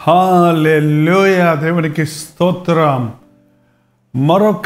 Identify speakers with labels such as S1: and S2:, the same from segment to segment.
S1: hallelujah దేవునికి స్తోత్రం మరొక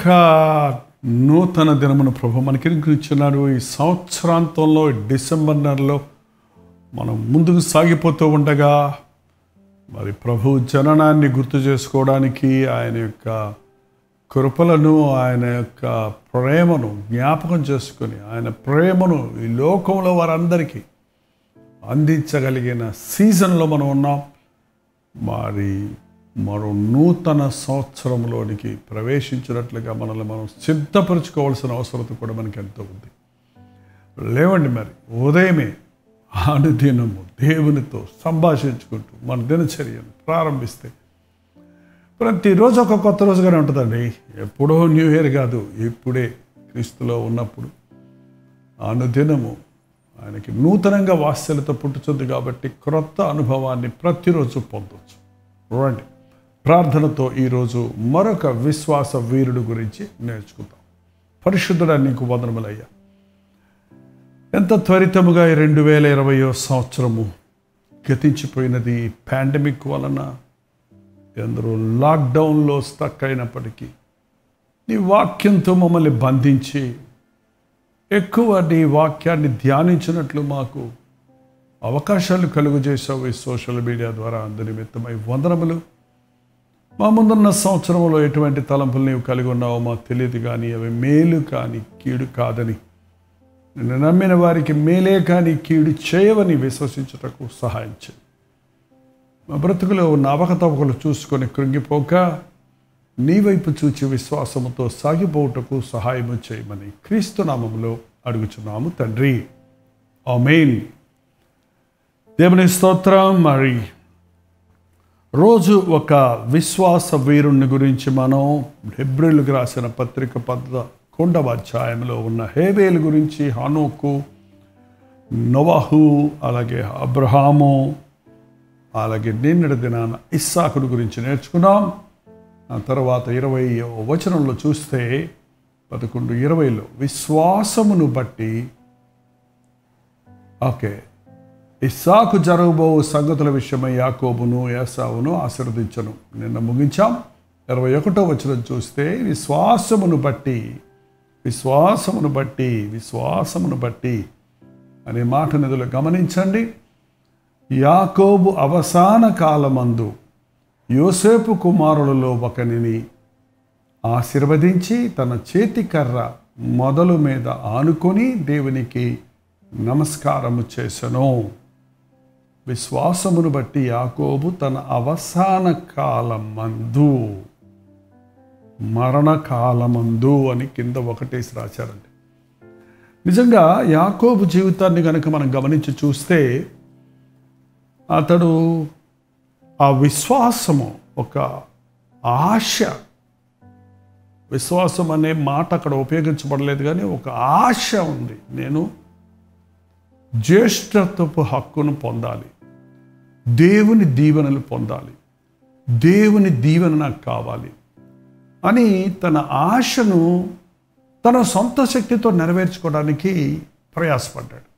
S1: నూతన దినమును ప్రభు మనకి ఇచ్చున్నాడు ఈ సంవత్సరాంతంలో డిసెంబర్ నెలలో మనం ముందుకు సాగిపోతూ ఉండగా మరి ప్రభు జననాన్ని గుర్తు చేసుకోవడానికి ఆయన యొక్క కృపలను ఆయన యొక్క ప్రేమను జ్ఞాపకం చేసుకొని ఆయన ప్రేమను ఈ లోకంలో వారందరికీ అందించగలిగిన సీజన్లో మనం ఉన్నాం మరి మరో నూతన సంవత్సరంలోనికి ప్రవేశించినట్లుగా మనల్ని మనం సిద్ధపరచుకోవాల్సిన అవసరత కూడా మనకి ఎంతో ఉంది లేవండి మరి ఉదయమే అనుదినము దేవునితో సంభాషించుకుంటూ మన దినచర్యను ప్రారంభిస్తే ప్రతిరోజు ఒక కొత్త రోజుగానే ఉంటుందండి ఎప్పుడో న్యూ ఇయర్ కాదు ఇప్పుడే క్రీస్తులో ఉన్నప్పుడు అనుదినము ఆయనకి నూతనంగా వాత్సల్యత పుట్టుతుంది కాబట్టి క్రొత్త అనుభవాన్ని ప్రతిరోజు పొందొచ్చు రండి ప్రార్థనతో ఈరోజు మరొక విశ్వాస వీరుడు గురించి నేర్చుకుందాం పరిశుద్ధుడా నీకు వదనములయ్యా ఎంత త్వరితముగా ఈ రెండు వేల ఇరవయో సంవత్సరము గతించిపోయినది పాండమిక్ వలన ఎందరో లాక్డౌన్లో స్టక్ అయినప్పటికీ నీ వాక్యంతో మమ్మల్ని బంధించి ఎక్కువ నీ వాక్యాన్ని ధ్యానించినట్లు మాకు అవకాశాలు కలుగు చేసావు ఈ సోషల్ మీడియా ద్వారా అందు నిమిత్తమై వందనములు మా ముందున్న సంవత్సరంలో ఎటువంటి తలంపులు నీవు కలిగి ఉన్నావో మాకు తెలియదు కానీ అవి మేలు కానీ కీడు కాదని నిన్ను నమ్మిన వారికి మేలే కానీ కీడు చేయవని విశ్వసించుటకు సహాయం చేయి మా బ్రతుకులో ఉన్న అవకతవకలు చూసుకొని కృంగిపోక నీ వైపు చూచి విశ్వాసముతో సాగిపోవుటకు సహాయము చేయమని క్రీస్తు నామములో అడుగుచున్నాము తండ్రి ఆమెన్ దేవుని స్తోత్రం మరి రోజు ఒక విశ్వాస వీరుణ్ణి గురించి మనం హెబ్రిల్కి రాసిన పత్రిక పద్ద కొండవ అధ్యాయంలో ఉన్న హేబేలు గురించి హనోకు నోవాహు అలాగే అబ్రహాము అలాగే నిన్నటి దినాన ఇస్సాకుడు గురించి నేర్చుకున్నాం ఆ తర్వాత ఇరవై వచనంలో చూస్తే పదకొండు ఇరవైలో విశ్వాసమును బట్టి ఓకే ఇస్సాకు జరగబో సంగతుల విషయమై యాకోబును యాసావును ఆశీర్వదించను నిన్న ముగించాం ఇరవై ఒకటో వచనం చూస్తే విశ్వాసమును బట్టి విశ్వాసమును బట్టి విశ్వాసమును బట్టి అనే మాట నిధులు గమనించండి యాకోబు అవసాన కాలమందు యోసేపు కుమారులలో ఒకనిని ఆశీర్వదించి తన చేతి కర్ర మొదలు మీద ఆనుకొని దేవునికి నమస్కారము చేసెను విశ్వాసమును బట్టి యాకోబు తన అవసాన కాలమందు మరణకాలమందు అని కింద ఒకటేసి రాశారండి నిజంగా యాకోబు జీవితాన్ని కనుక మనం గమనించి చూస్తే అతడు ఆ విశ్వాసము ఒక ఆశ విశ్వాసం అనే మాట అక్కడ ఉపయోగించబడలేదు కానీ ఒక ఆశ ఉంది నేను జ్యేష్ఠత్వపు హక్కును పొందాలి దేవుని దీవెనలు పొందాలి దేవుని దీవెన నాకు కావాలి అని తన ఆశను తన సొంత శక్తితో నెరవేర్చుకోవడానికి ప్రయాసపడ్డాడు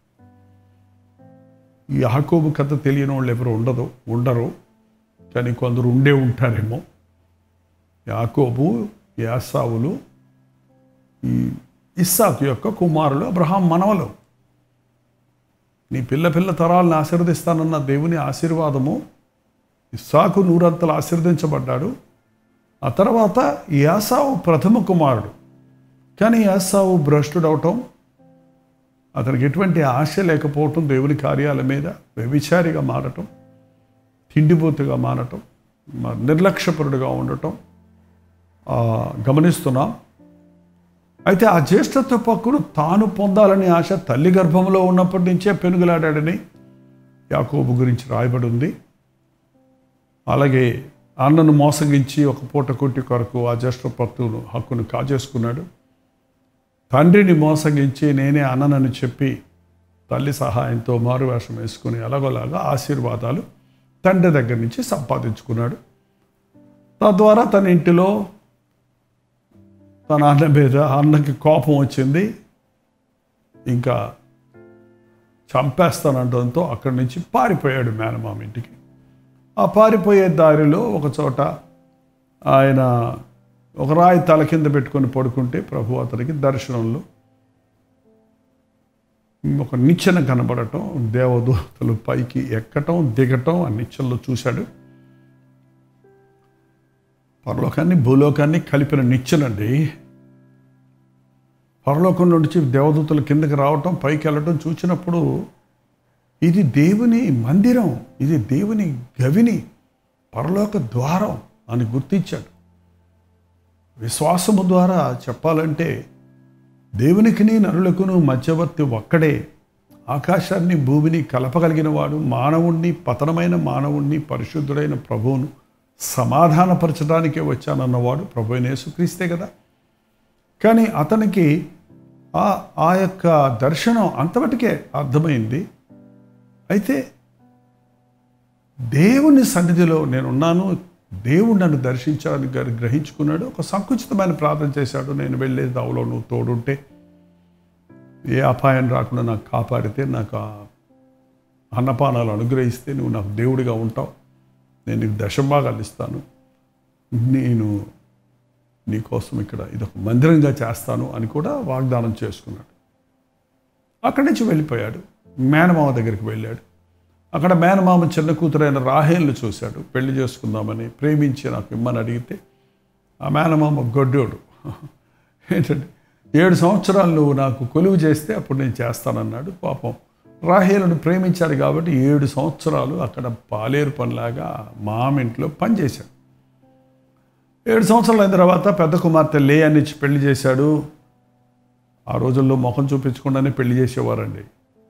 S1: ఈ యాకోబు కథ తెలియని వాళ్ళు ఎవరు ఉండదు ఉండరు కానీ కొందరు ఉండే ఉంటారేమో యాకోబు యాసావులు ఈ ఇస్సాకు యొక్క కుమారులు అబ్రహాం మనవలు నీ పిల్ల పిల్ల తరాలను ఆశీర్వదిస్తానన్న దేవుని ఆశీర్వాదము ఇస్సాకు నూరంతలు ఆశీర్వదించబడ్డాడు ఆ తర్వాత యాసావు ప్రథమ కుమారుడు కానీ యాసావు భ్రష్టుడవటం అతనికి ఎటువంటి ఆశ లేకపోవటం దేవుని కార్యాల మీద వ్యభిచారిగా మారటం తిండిపోతుగా మారటం నిర్లక్ష్యపరుడుగా ఉండటం గమనిస్తున్నాం అయితే ఆ జ్యేష్ఠత్వ పక్కును తాను పొందాలని ఆశ తల్లి గర్భంలో ఉన్నప్పటి నుంచే పెనుగులాడాడని యాకోబు గురించి రాయబడి ఉంది అలాగే అన్నను మోసగించి ఒక పూట కొట్టి కొరకు ఆ జ్యేష్ఠపత్తును హక్కును కాజేసుకున్నాడు తండ్రిని మోసగించి నేనే అన్ననని చెప్పి తల్లి సహాయంతో మారువేషం వేసుకుని ఎలాగోలాగా ఆశీర్వాదాలు తండ్రి దగ్గర నుంచి సంపాదించుకున్నాడు తద్వారా తన ఇంటిలో తన అన్న మీద అన్నకి కోపం వచ్చింది ఇంకా చంపేస్తానంటంతో అక్కడి నుంచి పారిపోయాడు మేనమామ ఇంటికి ఆ పారిపోయే దారిలో ఒక చోట ఆయన ఒక రాయి తల కింద పెట్టుకొని పడుకుంటే ప్రభు అతనికి దర్శనంలో ఒక నిచ్చెన కనబడటం దేవదూతలు పైకి ఎక్కటం దిగటం ఆ నిచ్చెనలో చూశాడు పరలోకాన్ని భూలోకాన్ని కలిపిన నిచ్చెనండి పరలోకం నుంచి దేవదూతలు కిందకి రావటం పైకి వెళ్ళటం చూసినప్పుడు ఇది దేవుని మందిరం ఇది దేవుని గవిని పరలోక ద్వారం అని గుర్తించాడు విశ్వాసము ద్వారా చెప్పాలంటే దేవునికిని నరులకును మధ్యవర్తి ఒక్కడే ఆకాశాన్ని భూమిని కలపగలిగిన వాడు మానవుణ్ణి పతనమైన మానవుణ్ణి పరిశుద్ధుడైన ప్రభువును సమాధానపరచడానికే వచ్చానన్నవాడు ప్రభు అయిన యేసుక్రీస్తే కదా కానీ అతనికి ఆ ఆ యొక్క దర్శనం అంతవరకే అర్థమైంది అయితే దేవుని సన్నిధిలో నేనున్నాను దేవుడు నన్ను దర్శించాలని గారు గ్రహించుకున్నాడు ఒక సంకుచితమైన ప్రార్థన చేశాడు నేను వెళ్ళే దావలో నువ్వు తోడుంటే ఏ అపాయం రాకుండా నాకు కాపాడితే నాకు ఆ అన్నపానాలు అనుగ్రహిస్తే నువ్వు నాకు దేవుడిగా ఉంటావు నేను నీకు దశభాగాలు ఇస్తాను నేను నీకోసం ఇక్కడ ఇదొక మందిరంగా చేస్తాను అని కూడా వాగ్దానం చేసుకున్నాడు అక్కడి నుంచి వెళ్ళిపోయాడు మేనమామ దగ్గరికి వెళ్ళాడు అక్కడ మేనమామ చిన్న కూతురైన రాహేల్ని చూశాడు పెళ్లి చేసుకుందామని ప్రేమించి నాకు ఇమ్మని అడిగితే ఆ మేనమామ గొడ్డోడు ఏంటంటే ఏడు సంవత్సరాలు నువ్వు నాకు కొలువు చేస్తే అప్పుడు నేను చేస్తానన్నాడు పాపం రాహేలను ప్రేమించాడు కాబట్టి ఏడు సంవత్సరాలు అక్కడ పాలేరు పనిలాగా మామింట్లో పనిచేశాడు ఏడు సంవత్సరాలు అయిన తర్వాత పెద్ద కుమార్తె లే అని ఇచ్చి పెళ్లి చేశాడు ఆ రోజుల్లో ముఖం చూపించకుండానే పెళ్లి చేసేవారండి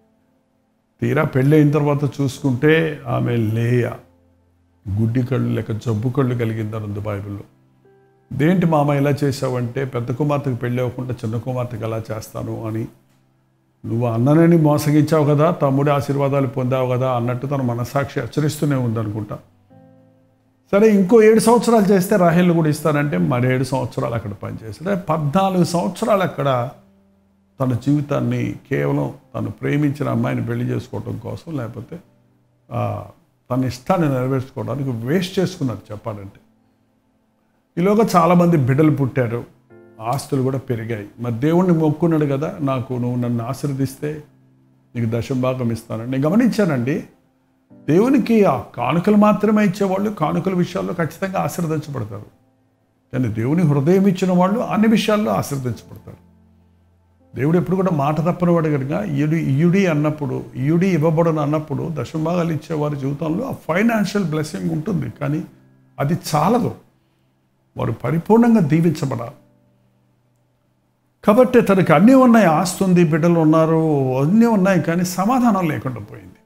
S1: తీరా పెళ్ళి అయిన తర్వాత చూసుకుంటే ఆమె లేయ గుడ్డి కళ్ళు లేక జబ్బు కళ్ళు కలిగిందని ఉంది బైబిల్లో దేంటి మామ ఇలా చేసావంటే పెద్ద కుమార్తెకి పెళ్ళి అవ్వకుండా చిన్న కుమార్తెకి ఎలా చేస్తాను అని నువ్వు అన్ననని మోసగించావు కదా తమ్ముడి ఆశీర్వాదాలు పొందావు కదా అన్నట్టు తన మనసాక్షి హెచ్చరిస్తూనే ఉందనుకుంటా సరే ఇంకో ఏడు సంవత్సరాలు చేస్తే రాహేళ్ళు కూడా ఇస్తానంటే మరి ఏడు సంవత్సరాలు అక్కడ పనిచేస్తాడు పద్నాలుగు సంవత్సరాలు అక్కడ తన జీవితాన్ని కేవలం తను ప్రేమించిన అమ్మాయిని పెళ్లి చేసుకోవడం కోసం లేకపోతే ఆ, తన ఇష్టాన్ని నెరవేర్చుకోవడానికి వేస్ట్ చేసుకున్నారు చెప్పాలంటే ఈలోగా చాలామంది బిడ్డలు పుట్టారు ఆస్తులు కూడా పెరిగాయి మరి దేవుణ్ణి మొక్కున్నాడు కదా నాకు నువ్వు నన్ను ఆశీర్వదిస్తే నీకు దశభాగం ఇస్తానని నేను గమనించానండి దేవునికి ఆ కానుకలు మాత్రమే ఇచ్చేవాళ్ళు కానుకల విషయాల్లో ఖచ్చితంగా ఆశీర్వదించబడతారు కానీ దేవుని హృదయం ఇచ్చిన వాళ్ళు అన్ని విషయాల్లో ఆశీర్వదించబడతారు దేవుడు ఎప్పుడు కూడా మాట తప్పనివాడు కనుక ఇయుడి ఇయుడి అన్నప్పుడు ఇయుడి ఇవ్వబడను అన్నప్పుడు దశభాగాలు ఇచ్చేవారి జీవితంలో ఆ ఫైనాన్షియల్ బ్లెస్సింగ్ ఉంటుంది కానీ అది చాలదు వారు పరిపూర్ణంగా దీవించబడాలి కాబట్టి తనకి అన్నీ ఉన్నాయి ఆస్తి ఉంది బిడ్డలు ఉన్నారు అన్నీ ఉన్నాయి కానీ సమాధానం లేకుండా పోయింది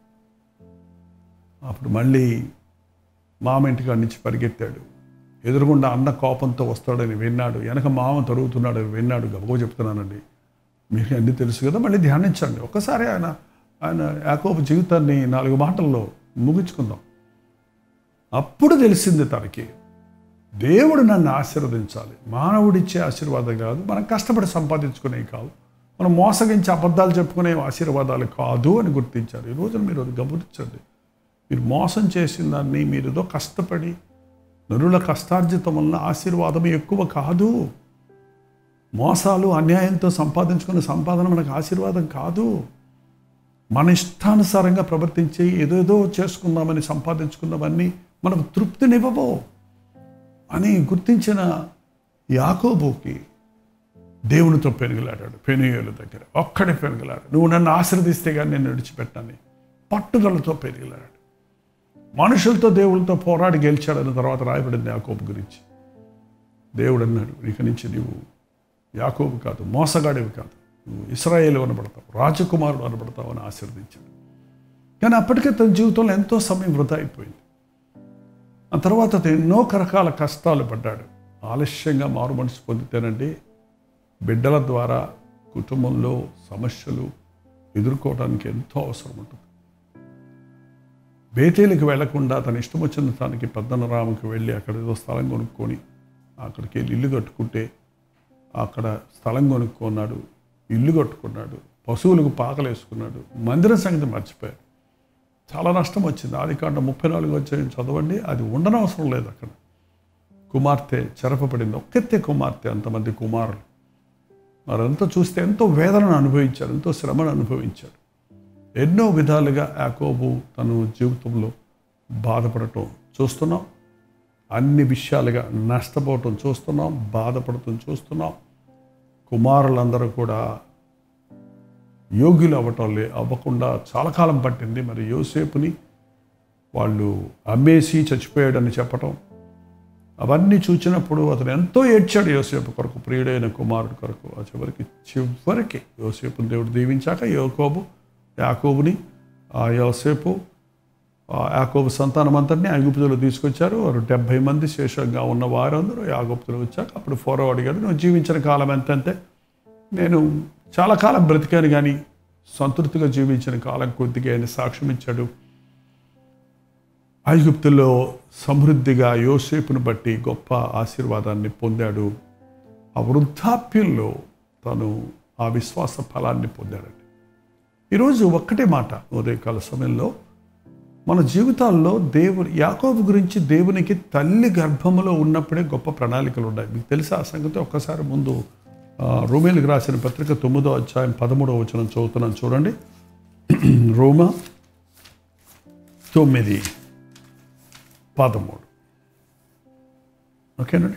S1: అప్పుడు మళ్ళీ మామ ఇంటికాడి నుంచి పరిగెత్తాడు ఎదురుగుండా అన్న కోపంతో వస్తాడని విన్నాడు వెనక మామ తరుగుతున్నాడని విన్నాడు గబగో చెప్తున్నానండి మీకు అన్నీ తెలుసు కదా మళ్ళీ ధ్యానించండి ఒక్కసారి ఆయన ఆయన యాకోబు జీవితాన్ని నాలుగు మాటల్లో ముగించుకుందాం అప్పుడు తెలిసింది తనకి దేవుడు నన్ను ఆశీర్వదించాలి మానవుడిచ్చే ఆశీర్వాదం కాదు మనం కష్టపడి సంపాదించుకునేవి కాదు మనం మోసగించి అబద్ధాలు చెప్పుకునే ఆశీర్వాదాలు కాదు అని గుర్తించారు ఈ రోజున మీరు అది గమనించండి మీరు మోసం చేసిన దాన్ని మీరు ఏదో కష్టపడి నరుల కష్టార్జితం వలన ఆశీర్వాదం ఎక్కువ కాదు మోసాలు అన్యాయంతో సంపాదించుకున్న సంపాదన మనకు ఆశీర్వాదం కాదు మన ఇష్టానుసారంగా ప్రవర్తించి ఏదేదో చేసుకుందామని సంపాదించుకున్నవన్నీ మనకు తృప్తినివ్వబో అని గుర్తించిన యాకోబుకి దేవునితో పెనుగులాడాడు పెనుయేలు దగ్గర ఒక్కడే పెనుగులాడు నువ్వు నన్ను ఆశీర్దిస్తే కానీ నేను విడిచిపెట్టాను పట్టుదలతో పెనుగులాడాడు మనుషులతో దేవుళ్ళతో పోరాడి గెలిచాడన్న తర్వాత రాయబడింది యాకోబు గురించి దేవుడు అన్నాడు ఇక నుంచి నీవు యాకోబు కాదు మోసగాడివి కాదు నువ్వు ఇస్రాయేల్ అనబడతావు రాజకుమారుడు అనబడతావు అని ఆశీర్వదించాడు కానీ అప్పటికే తన జీవితంలో ఎంతో సమయం వృధా అయిపోయింది ఆ తర్వాత అతను ఎన్నో రకాల కష్టాలు పడ్డాడు ఆలస్యంగా మారు మనసు పొందితేనండి బిడ్డల ద్వారా కుటుంబంలో సమస్యలు ఎదుర్కోవడానికి ఎంతో అవసరం ఉంటుంది బేతేలికి వెళ్లకుండా తన ఇష్టం వచ్చిన తనకి పద్దనరామకి వెళ్ళి అక్కడ ఏదో స్థలం కొనుక్కొని అక్కడికి వెళ్ళి ఇల్లు కట్టుకుంటే అక్కడ స్థలం కొనుక్కున్నాడు ఇల్లు కట్టుకున్నాడు పశువులకు పాకలు వేసుకున్నాడు మందిరం సంగతి మర్చిపోయాడు చాలా నష్టం వచ్చింది ఆది కాండ ముప్పై నాలుగు వచ్చే చదవండి అది ఉండనవసరం లేదు అక్కడ కుమార్తె చెరపబడింది ఒక్కతే కుమార్తె అంతమంది కుమారులు వారంతా చూస్తే ఎంతో వేదనను అనుభవించారు ఎంతో శ్రమను అనుభవించారు ఎన్నో విధాలుగా యాకోబు తన జీవితంలో బాధపడటం చూస్తున్నాం అన్ని విషయాలుగా నష్టపోవటం చూస్తున్నాం బాధపడటం చూస్తున్నాం కుమారులందరూ కూడా యోగ్యులు అవ్వటం లే అవ్వకుండా చాలా కాలం పట్టింది మరి యోసేపుని వాళ్ళు అమ్మేసి చచ్చిపోయాడని చెప్పటం అవన్నీ చూచినప్పుడు అతను ఎంతో ఏడ్చాడు యోసేపు కొరకు ప్రియుడైన కుమారుడు కొరకు ఆ చివరికి చివరికి యోసేపుని దేవుడు దీవించాక యోకోబు యాకోబుని ఆ యోసేపు ఆ యాకోబు సంతానం అంతటిని ఐగుప్తులు తీసుకొచ్చారు వారు డెబ్భై మంది శేషంగా ఉన్న వారందరూ యాగుప్తులు వచ్చాక అప్పుడు ఫోరో అడిగాడు నువ్వు జీవించిన కాలం ఎంతంటే నేను చాలా కాలం బ్రతికాను కానీ సంతృప్తిగా జీవించిన కాలం కొద్దిగా ఆయన సాక్ష్యం ఇచ్చాడు ఐగుప్తులో సమృద్ధిగా యోసేపును బట్టి గొప్ప ఆశీర్వాదాన్ని పొందాడు ఆ వృద్ధాప్యంలో తను ఆ విశ్వాస ఫలాన్ని పొందాడండి ఈరోజు ఒక్కటే మాట ఉదయకాల సమయంలో మన జీవితాల్లో దేవుని యాకోబు గురించి దేవునికి తల్లి గర్భములో ఉన్నప్పుడే గొప్ప ప్రణాళికలు ఉన్నాయి మీకు తెలుసా ఆ సంగతి ఒక్కసారి ముందు ఆ, రోమేలకు రాసిన పత్రిక తొమ్మిదో అధ్యాయం పదమూడవ వచనం చదువుతున్నాను చూడండి రోమా తొమ్మిది పదమూడు ఓకేనండి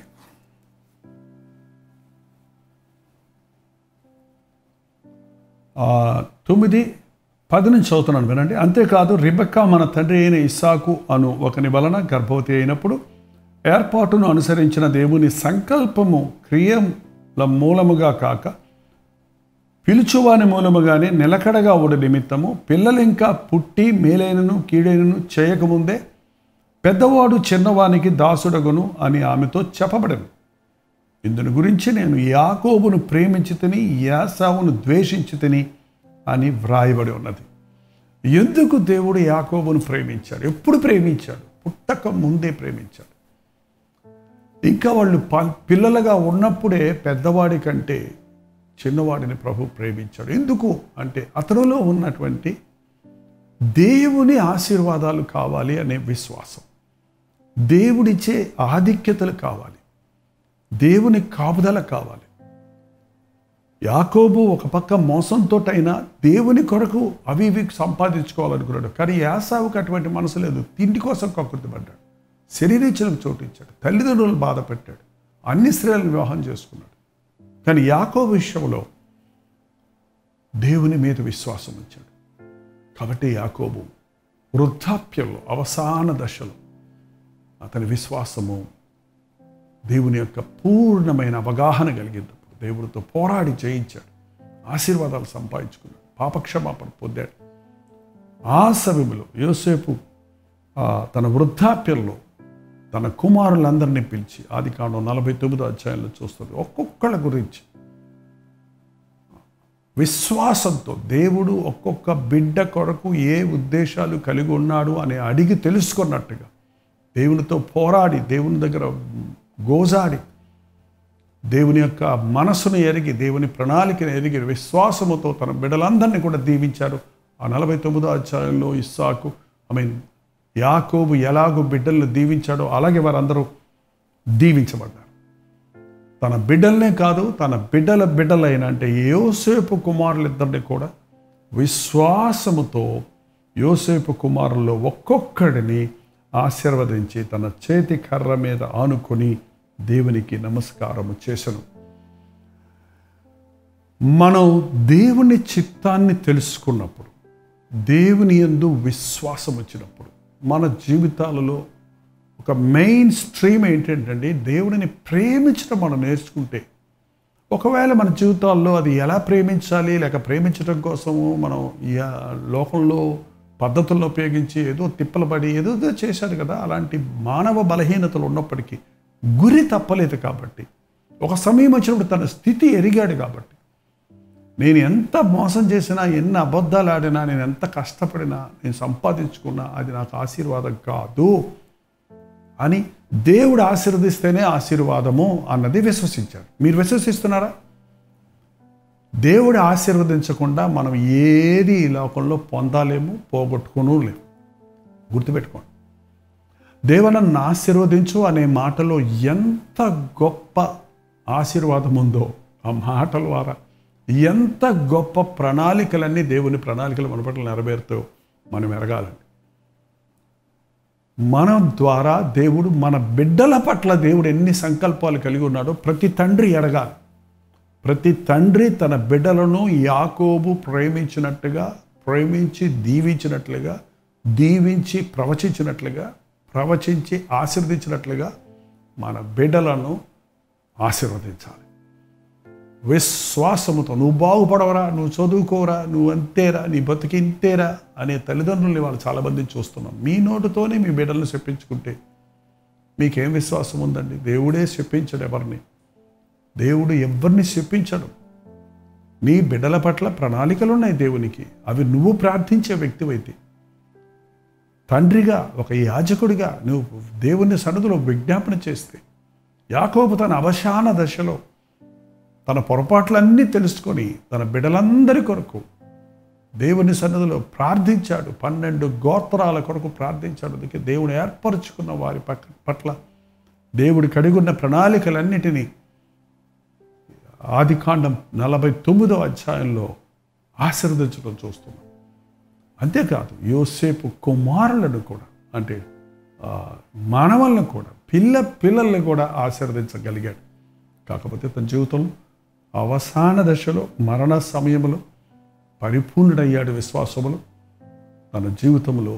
S1: ఆ, తొమ్మిది పది నుంచి చదువుతున్నాను వినండి అంతేకాదు రిబక్క మన తండ్రి అయిన ఇస్సాకు అను ఒకని వలన గర్భవతి అయినప్పుడు ఏర్పాటును అనుసరించిన దేవుని సంకల్పము క్రియల మూలముగా కాక పిలుచువాని మూలముగానే నిలకడగా ఉడి నిమిత్తము పిల్లలు ఇంకా పుట్టి మేలైనను కీడైనను చేయకముందే పెద్దవాడు చిన్నవానికి దాసుడగును అని ఆమెతో చెప్పబడింది ఇందుని గురించి నేను యాకోబును ప్రేమించి తిని యాసావును ద్వేషించి తిని అని వ్రాయబడి ఉన్నది ఎందుకు దేవుడు యాకోబును ప్రేమించాడు ఎప్పుడు ప్రేమించాడు పుట్టక ముందే ప్రేమించాడు ఇంకా వాళ్ళు ప- పిల్లలుగా ఉన్నప్పుడే పెద్దవాడి కంటే చిన్నవాడిని ప్రభు ప్రేమించాడు ఎందుకు అంటే అతనిలో ఉన్నటువంటి దేవుని ఆశీర్వాదాలు కావాలి అనే విశ్వాసం దేవుడిచ్చే ఆధిక్యతలు కావాలి దేవుని కాపుదల కావాలి యాకోబు ఒక పక్క మోసంతోటైనా దేవుని కొరకు అవి ఇవి సంపాదించుకోవాలనుకున్నాడు కానీ యాసావుకి అటువంటి మనసు లేదు తిండి కోసం కక్కుర్తిపడ్డాడు శరీరేచ్ఛలకు చోటు ఇచ్చాడు తల్లిదండ్రులను బాధ పెట్టాడు అన్ని స్త్రీలను వివాహం చేసుకున్నాడు కానీ యాకోబు విషయంలో దేవుని మీద విశ్వాసం ఉంచాడు కాబట్టి యాకోబు వృద్ధాప్యంలో అవసాన దశలో అతని విశ్వాసము దేవుని యొక్క పూర్ణమైన అవగాహన కలిగినప్పుడు దేవుడితో పోరాడి జయించాడు ఆశీర్వాదాలు సంపాదించుకున్నాడు పాపక్షమాపణ పొందాడు ఆ సమయంలో యోసేపు ఆ, తన వృద్ధాప్యంలో తన కుమారులందరినీ పిలిచి ఆది కాండం నలభై తొమ్మిదో అధ్యాయంలో చూస్తుంది ఒక్కొక్కళ్ళ గురించి విశ్వాసంతో దేవుడు ఒక్కొక్క బిడ్డ కొరకు ఏ ఉద్దేశాలు కలిగి ఉన్నాడు అని అడిగి తెలుసుకున్నట్టుగా దేవునితో పోరాడి దేవుని దగ్గర గోజాడి దేవుని యొక్క మనసును ఎరిగి దేవుని ప్రణాళికను ఎరిగి విశ్వాసముతో తన బిడ్డలందరినీ కూడా దీవించారు ఆ నలభై తొమ్మిదో అధ్యాయంలో ఇస్సాకు ఐ మీన్ యాకోబు ఎలాగో బిడ్డలను దీవించాడో అలాగే వారందరూ దీవించబడ్డారు తన బిడ్డలనే కాదు తన బిడ్డల బిడ్డలైన అంటే యోసేపు కుమారులిద్దరిని కూడా విశ్వాసముతో యోసేపు కుమారుల్లో ఒక్కొక్కడిని ఆశీర్వదించి తన చేతి కర్ర మీద ఆనుకొని దేవునికి నమస్కారము చేసను మనం దేవుని చిత్తాన్ని తెలుసుకున్నప్పుడు దేవుని యందు విశ్వాసం వచ్చినప్పుడు మన జీవితాలలో ఒక మెయిన్ స్ట్రీమ్ ఏంటంటే దేవుడిని ప్రేమించడం మనం నేర్చుకుంటే ఒకవేళ మన జీవితాల్లో అది ఎలా ప్రేమించాలి లేక ప్రేమించడం కోసము మనం ఈ ఆ లోకంలో పద్ధతులను ఉపయోగించి ఏదో తిప్పలు పడి ఏదో ఏదో చేశారు కదా అలాంటి మానవ బలహీనతలు ఉన్నప్పటికీ గురి తప్పలేదు కాబట్టి ఒక సమయం వచ్చినప్పుడు తన స్థితి ఎరిగాడు కాబట్టి నేను ఎంత మోసం చేసినా ఎన్ని అబద్ధాలు ఆడినా నేను ఎంత కష్టపడినా నేను సంపాదించుకున్నా అది నాకు ఆశీర్వాదం కాదు అని దేవుడు ఆశీర్వదిస్తేనే ఆశీర్వాదము అన్నది విశ్వసించారు మీరు విశ్వసిస్తున్నారా దేవుడు ఆశీర్వదించకుండా మనం ఏది ఈ లోకంలో పొందాలేము పోగొట్టుకును లేము గుర్తుపెట్టుకోండి దేవ నన్ను ఆశీర్వదించు అనే మాటలో ఎంత గొప్ప ఆశీర్వాదం ఉందో ఆ మాటల ద్వారా ఎంత గొప్ప ప్రణాళికలన్నీ దేవుని ప్రణాళికలు మన పట్ల నెరవేరుతూ మనం ఎరగాలండి మన ద్వారా దేవుడు మన బిడ్డల పట్ల దేవుడు ఎన్ని సంకల్పాలు కలిగి ఉన్నాడో ప్రతి తండ్రి ఎడగాలి ప్రతి తండ్రి తన బిడ్డలను యాకోబు ప్రేమించినట్టుగా ప్రేమించి దీవించినట్లుగా దీవించి ప్రవచించినట్లుగా ప్రవచించి ఆశీర్వదించినట్లుగా మన బిడ్డలను ఆశీర్వదించాలి విశ్వాసముతో నువ్వు బాగుపడవరా నువ్వు చదువుకోరా నువ్వు అంతేరా నీ బతికి ఇంతేరా అనే తల్లిదండ్రుల్ని వాళ్ళు చాలామందిని చూస్తున్నాం మీ నోటుతోనే మీ బిడ్డలను చెప్పించుకుంటే మీకేం విశ్వాసం ఉందండి దేవుడే చెప్పించడు ఎవరిని దేవుడు ఎవరిని చెప్పించడు నీ బిడ్డల పట్ల ప్రణాళికలు ఉన్నాయి దేవునికి అవి నువ్వు ప్రార్థించే వ్యక్తివైతే తండ్రిగా ఒక యాజకుడిగా నువ్వు దేవుని సన్నిధిలో విజ్ఞాపన చేస్తే యాకోబు తన అవసాన దశలో తన పొరపాట్లన్నీ తెలుసుకొని తన బిడ్డలందరి కొరకు దేవుని సన్నిధిలో ప్రార్థించాడు పన్నెండు గోత్రాల కొరకు ప్రార్థించాడు అందుకే దేవుడు ఏర్పరచుకున్న వారి పక్క పట్ల దేవుడి కడిగున్న ప్రణాళికలన్నిటినీ ఆదికాండం నలభై తొమ్మిదో అధ్యాయంలో ఆశీర్వదించడం చూస్తున్నాం అంతేకాదు యోసేపు కుమారులను కూడా అంటే ఆ, మానవులను కూడా పిల్ల పిల్లల్ని కూడా ఆశీర్వదించగలిగాడు కాకపోతే తన జీవితంలో అవసాన దశలో మరణ సమయంలో పరిపూర్ణుడయ్యాడు విశ్వాసములో తన జీవితంలో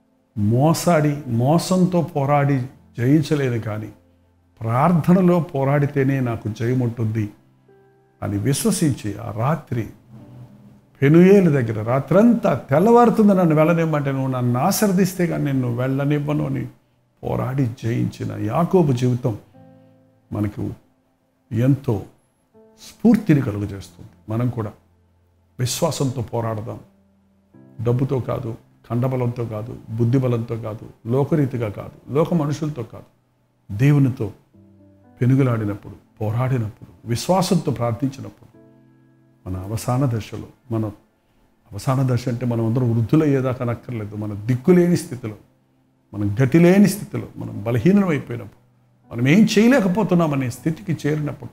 S1: మోసాడి మోసంతో పోరాడి జయించలేదు కానీ ప్రార్థనలో పోరాడితేనే నాకు జయం ఉంటుంది అని విశ్వసించి ఆ రాత్రి పెనుయేలు దగ్గర రాత్రంతా తెల్లవారుతుంది నన్ను వెళ్ళనివ్వమంటే నువ్వు నన్ను ఆశ్రదిస్తే కానీ నిన్ను వెళ్ళనివ్వను అని పోరాడి జయించిన యాకోబు జీవితం మనకు ఎంతో స్ఫూర్తిని కలుగజేస్తుంది మనం కూడా విశ్వాసంతో పోరాడదాం డబ్బుతో కాదు కండబలంతో కాదు బుద్ధిబలంతో కాదు లోకరీతిగా కాదు లోక మనుషులతో కాదు దేవునితో పెనుగులాడినప్పుడు పోరాడినప్పుడు విశ్వాసంతో ప్రార్థించినప్పుడు మన అవసాన దశలో మన అవసాన దశ అంటే మనం అందరం వృద్ధులయ్యేదాకా నక్కర్లేదు మన దిక్కులేని స్థితిలో మనం గతి లేని స్థితిలో మనం బలహీనం అయిపోయినప్పుడు మనం ఏం చేయలేకపోతున్నామనే స్థితికి చేరినప్పుడు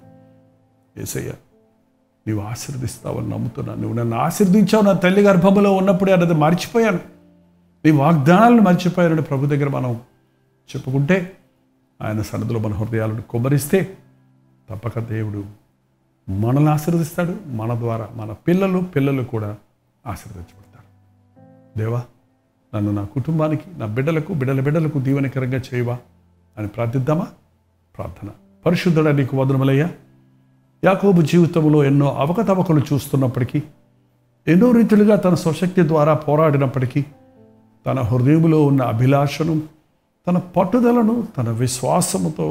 S1: ఏసయ్య నీవు ఆశీర్దిస్తావని నమ్ముతున్నాను నువ్వు నన్ను ఆశీర్దించావు నా తల్లి గర్భంలో ఉన్నప్పుడే అన్నది మర్చిపోయాను నీ వాగ్దానాలను మర్చిపోయానని ప్రభు దగ్గర మనం చెప్పుకుంటే ఆయన సన్నిధిలో మన హృదయాలను కుమ్మరిస్తే తప్పక దేవుడు మనల్ని ఆశీర్వదిస్తాడు మన ద్వారా మన పిల్లలు పిల్లలు కూడా ఆశీర్వదించబడతారు దేవా నన్ను నా కుటుంబానికి నా బిడ్డలకు బిడ్డల బిడ్డలకు దీవెనకరంగా చేయవా అని ప్రార్థిద్దామా ప్రార్థన పరిశుద్ధుడ నీకు వదనములయ్యా యాకోబు జీవితంలో ఎన్నో అవకతవకలు చూస్తున్నప్పటికీ ఎన్నో రీతులుగా తన స్వశక్తి ద్వారా పోరాడినప్పటికీ తన హృదయంలో ఉన్న అభిలాషను తన పట్టుదలను తన విశ్వాసముతో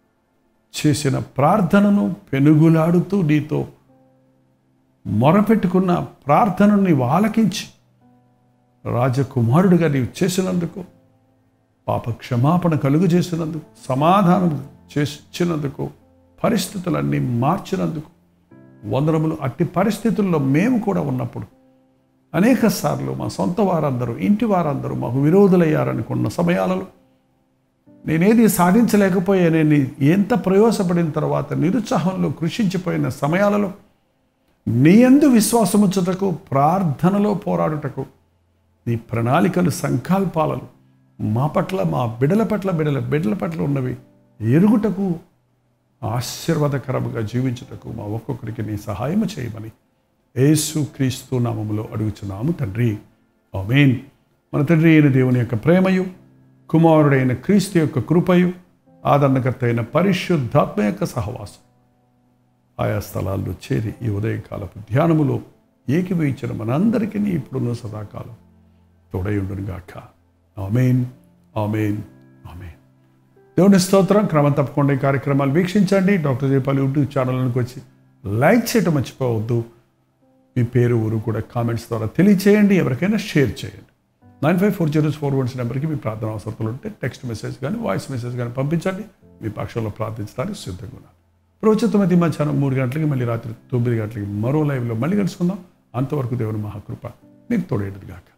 S1: చేసిన ప్రార్థనను పెనుగులాడుతూ నీతో మొరపెట్టుకున్న ప్రార్థనను నీవు ఆలకించి రాజకుమారుడిగా నీవు చేసినందుకు పాప క్షమాపణ కలుగు చేసినందుకు సమాధానం చేసినందుకు పరిస్థితులన్నీ మార్చినందుకు వందరములు అట్టి పరిస్థితుల్లో మేము కూడా ఉన్నప్పుడు అనేక సార్లు మా సొంత వారందరూ ఇంటి వారందరూ మాకు విరోధులయ్యారనుకున్న సమయాలలో నేనేది సాధించలేకపోయానని ఎంత ప్రయోజపడిన తర్వాత నిరుత్సాహంలో కృషించిపోయిన సమయాలలో నీ యందు విశ్వాసముచ్చుటకు ప్రార్థనలో పోరాడుటకు నీ ప్రణాళికలు సంకల్పాలను మా పట్ల మా బిడల పట్ల బిడల బిడ్డల పట్ల ఉన్నవి ఎరుగుటకు ఆశీర్వాదకరముగా జీవించుటకు మా ఒక్కొక్కరికి నీ సహాయము చేయమని యేసు క్రీస్తు నామములో అడుగుచున్నాము తండ్రి ఆమేన్ మన తండ్రి అయిన దేవుని యొక్క ప్రేమయు కుమారుడైన క్రీస్తు యొక్క కృపయు ఆదరణకర్త అయిన పరిశుద్ధాత్మ యొక్క సహవాసం ఆయా స్థలాల్లో చేరి ఈ ఉదయకాలపు ధ్యానములో ఏకీభవించిన మనందరికీ ఇప్పుడున్న సదాకాలం తోడయుండునుగాక ఆమెన్ ఆమెన్ ఆమెన్ దేవుని స్తోత్రం క్రమం తప్పకుండా ఈ కార్యక్రమాలు వీక్షించండి డాక్టర్ జయపాల్ యూట్యూబ్ ఛానల్కి వచ్చి లైక్ చేయటం మర్చిపోవద్దు మీ పేరు ఊరు కూడా కామెంట్స్ ద్వారా తెలియచేయండి ఎవరికైనా షేర్ చేయండి nine five four zero four ones నెంబర్కి మీ ప్రార్థన అవసరాలు ఉంటే టెక్స్ట్ మెసేజ్ కానీ వాయిస్ మెసేజ్ కానీ పంపించండి మీ పక్షంలో ప్రార్థించడానికి సిద్ధంగా ఉన్నాను ప్రోచితమతి మధ్యాహ్నం మూడు గంటలకి మళ్ళీ రాత్రి తొమ్మిది గంటలకి మరో లైవ్లో మళ్ళీ కలుసుకుందాం అంతవరకు దేవుని మహాకృప మీకు తోడేది గాక